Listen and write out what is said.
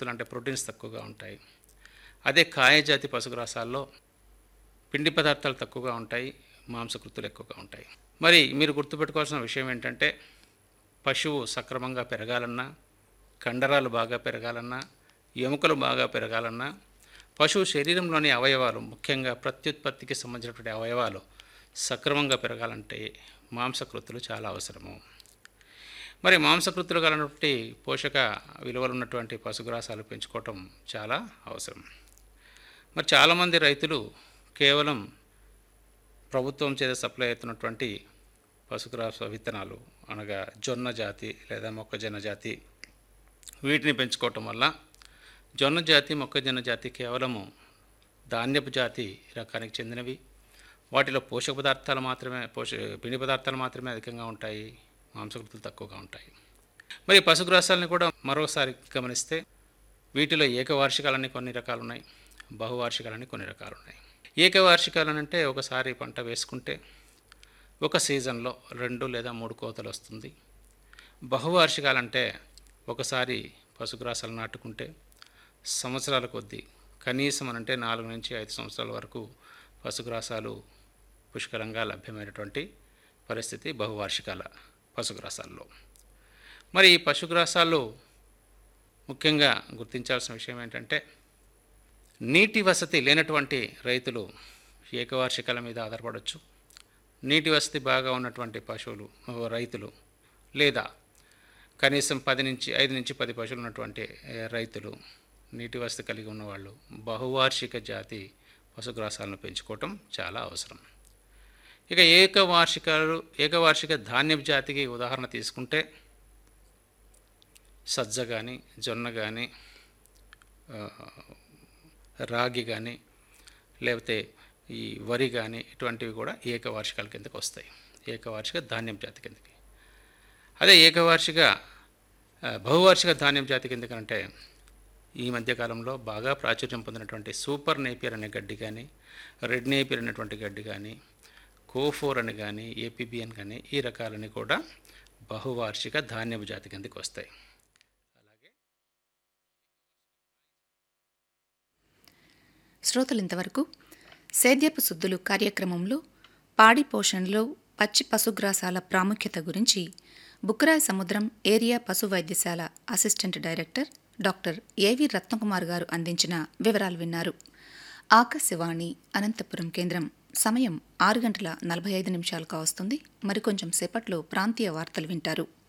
మాంసకృతులు అంటే ప్రోటీన్స్ తక్కువగా ఉంటాయి అదే కాయజాతి పశుగ్రాసాల్లో పిండి పదార్థాలు తక్కువగా ఉంటాయి మాంసకృతులు ఎక్కువగా ఉంటాయి మరి మీరు గుర్తుపెట్టుకోవాల్సిన విషయం ఏంటంటే పశువు సక్రమంగా పెరగాలన్నా కండరాలు బాగా పెరగాలన్నా ఎముకలు బాగా పెరగాలన్నా పశువు శరీరంలోని అవయవాలు ముఖ్యంగా ప్రత్యుత్పత్తికి సంబంధించినటువంటి అవయవాలు సక్రమంగా పెరగాలంటే మాంసకృతులు చాలా అవసరము మరి మాంసకృతులు కలిగినటువంటి పోషక విలువలు ఉన్నటువంటి పశుగ్రాసాలు పెంచుకోవటం చాలా అవసరం మరి చాలామంది రైతులు కేవలం ప్రభుత్వం చేత సప్లై అవుతున్నటువంటి పశుగ్రాస విత్తనాలు అనగా జొన్న జాతి లేదా మొక్కజొన్న జాతి వీటిని పెంచుకోవటం వల్ల జొన్న జాతి మొక్కజొన్న జాతి కేవలము ధాన్యపు జాతి రకానికి చెందినవి వాటిలో పోషక పదార్థాలు మాత్రమే పోష పిండి పదార్థాలు మాత్రమే అధికంగా ఉంటాయి మాంసకృతులు తక్కువగా ఉంటాయి మరి పశుగ్రాసాలని కూడా మరోసారి గమనిస్తే వీటిలో ఏకవార్షికాలని కొన్ని రకాలు ఉన్నాయి బహువార్షికాలని కొన్ని రకాలు ఉన్నాయి ఏకవార్షికాలని అంటే ఒకసారి పంట వేసుకుంటే ఒక సీజన్లో రెండు లేదా మూడు కోతలు వస్తుంది బహువార్షికాలంటే ఒకసారి పశుగ్రాసాలు నాటుకుంటే సంవత్సరాల కొద్దీ కనీసం అంటే నాలుగు నుంచి ఐదు సంవత్సరాల వరకు పశుగ్రాసాలు పుష్కలంగా లభ్యమైనటువంటి పరిస్థితి బహువార్షికాల పశుగ్రాసాల్లో మరి ఈ పశుగ్రాసాలు ముఖ్యంగా గుర్తించాల్సిన విషయం ఏంటంటే నీటి వసతి లేనటువంటి రైతులు ఏకవార్షికాల మీద ఆధారపడవచ్చు నీటి వసతి బాగా ఉన్నటువంటి పశువులు రైతులు లేదా కనీసం పది నుంచి ఐదు నుంచి పది పశువులు ఉన్నటువంటి ఏ, రైతులు నీటి వసతి కలిగి ఉన్నవాళ్ళు బహువార్షిక జాతి పశుగ్రాసాలను పెంచుకోవటం చాలా అవసరం ఇక ఏకవార్షికాలు ఏకవార్షిక ధాన్యపు జాతికి ఉదాహరణ తీసుకుంటే సజ్జ కానీ జొన్న కానీ రాగి కానీ లేకపోతే ఈ వరి కానీ ఇటువంటివి కూడా ఏకవార్షికాల కిందకి వస్తాయి ఏకవార్షిక ధాన్యం జాతి కిందకి అదే ఏకవార్షిక ఆ, బహువార్షిక ధాన్యం జాతి కిందకంటే ఈ మధ్యకాలంలో బాగా ప్రాచుర్యం పొందినటువంటి సూపర్ నేపియర్ అనే గడ్డి కానీ రెడ్ నేపియర్ అనేటువంటి గడ్డి కానీ కోఫోర్ అని కానీ ఏపీబిఎన్ కానీ ఈ రకాలని కూడా బహువార్షిక ధాన్యపు జాతి కిందకి వస్తాయి శ్రోతలు ఇంతవరకు సేద్యపు శుద్ధులు కార్యక్రమంలో పాడి పోషణలో పచ్చి పశుగ్రాసాల ప్రాముఖ్యత గురించి బుక్రాయ సముద్రం ఏరియా పశు వైద్యశాల అసిస్టెంట్ డైరెక్టర్ డాక్టర్ ఏవి రత్నకుమార్ గారు అందించిన వివరాలు విన్నారు ఆకాశవాణి అనంతపురం కేంద్రం సమయం ఆరు గంటల నలభై ఐదు నిమిషాలు కావస్తుంది మరికొంచెం సేపట్లో ప్రాంతీయ వార్తలు వింటారు